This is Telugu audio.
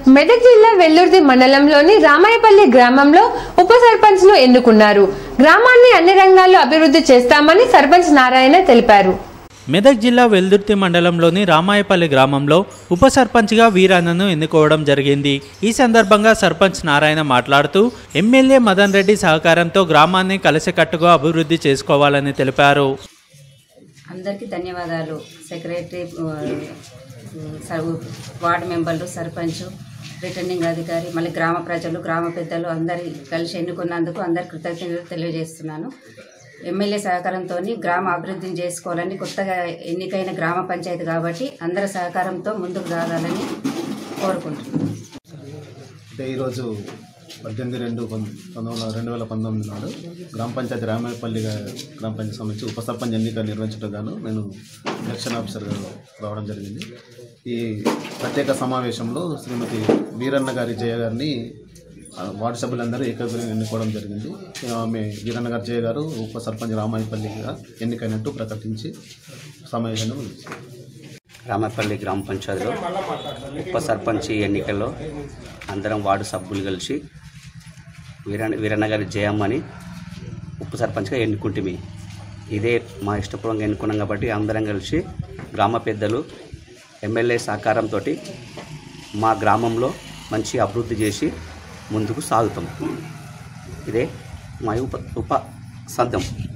మెదక్ జిల్లా వెల్లుర్తి మండలంలోని రామాయపల్లి గ్రామంలో ఉప సర్పంచ్ ను ఎన్నుకున్నారు గ్రామాన్ని అన్ని రంగాల్లో అభివృద్ధి చేస్తామని సర్పంచ్ నారాయణ తెలిపారు మెదక్ జిల్లా వెల్దుర్తి మండలంలోని రామాయపల్లి గ్రామంలో ఉప సర్పంచ్గా వీరన్నను ఎన్నుకోవడం జరిగింది ఈ సందర్భంగా సర్పంచ్ నారాయణ మాట్లాడుతూ ఎమ్మెల్యే మదన్ రెడ్డి సహకారంతో గ్రామాన్ని కలిసికట్టుగా అభివృద్ధి చేసుకోవాలని తెలిపారు అందరికీ ధన్యవాదాలు సెక్రటరీ ఆ, సర్- వార్డు మెంబర్లు సర్పంచ్ రిటర్నింగ్ అధికారి మళ్ళీ గ్రామ ప్రజలు గ్రామ పెద్దలు అందరి కలిసి ఎన్నుకున్నందుకు అందరి కృతజ్ఞతలు తెలియజేస్తున్నాను ఎమ్మెల్యే సహకారంతో గ్రామ అభివృద్ధిని చేసుకోవాలని కొత్తగా ఎన్నికైన గ్రామ పంచాయతీ కాబట్టి అందరి సహకారంతో ముందుకు సాగాలని కోరుకుంటున్నాను అంటే ఈరోజు పద్దెనిమిది రెండు పం- పంతొమ్మిది వందల రెండు వేల పంతొమ్మిది నాడు గ్రామ పంచాయతీ రామాయపల్లి గ్రామ పంచాయతీ సంబంధించి ఉప సర్పంచ్ ఎన్నిక నిర్వహించడం గాను నేను ఎలక్షన్ ఆఫీసర్ రావడం జరిగింది ఈ ప్రత్యేక సమావేశంలో శ్రీమతి వీరన్న గారి జయ గారిని ఆ, వార్డు సభ్యులందరూ ఏకగ్రీవంగా ఎన్నుకోవడం జరిగింది ఆమె వీరన్న గారి జయ గారు ఉప సర్పంచ్ రామాయపల్లిగా ఎన్నికైనట్టు ప్రకటించి సమావేశాన్ని ముగించారు. రామపల్లి గ్రామ పంచాయతీలో ఉప సర్పంచ్ ఎన్నికల్లో అందరం వార్డు సభ్యులు కలిసి వీరన్న వీరన్న గారి జయమ్మని ఉప సర్పంచ్గా ఎన్నుకుంటుమి ఇదే మా ఇష్టపూర్వకంగా ఎన్నుకున్నాం కాబట్టి అందరం కలిసి గ్రామ పెద్దలు ఎమ్మెల్యే సహకారంతో మా గ్రామంలో మంచి అభివృద్ధి చేసి ముందుకు సాగుతాం ఇదే మా ఉప ఉప సద్దం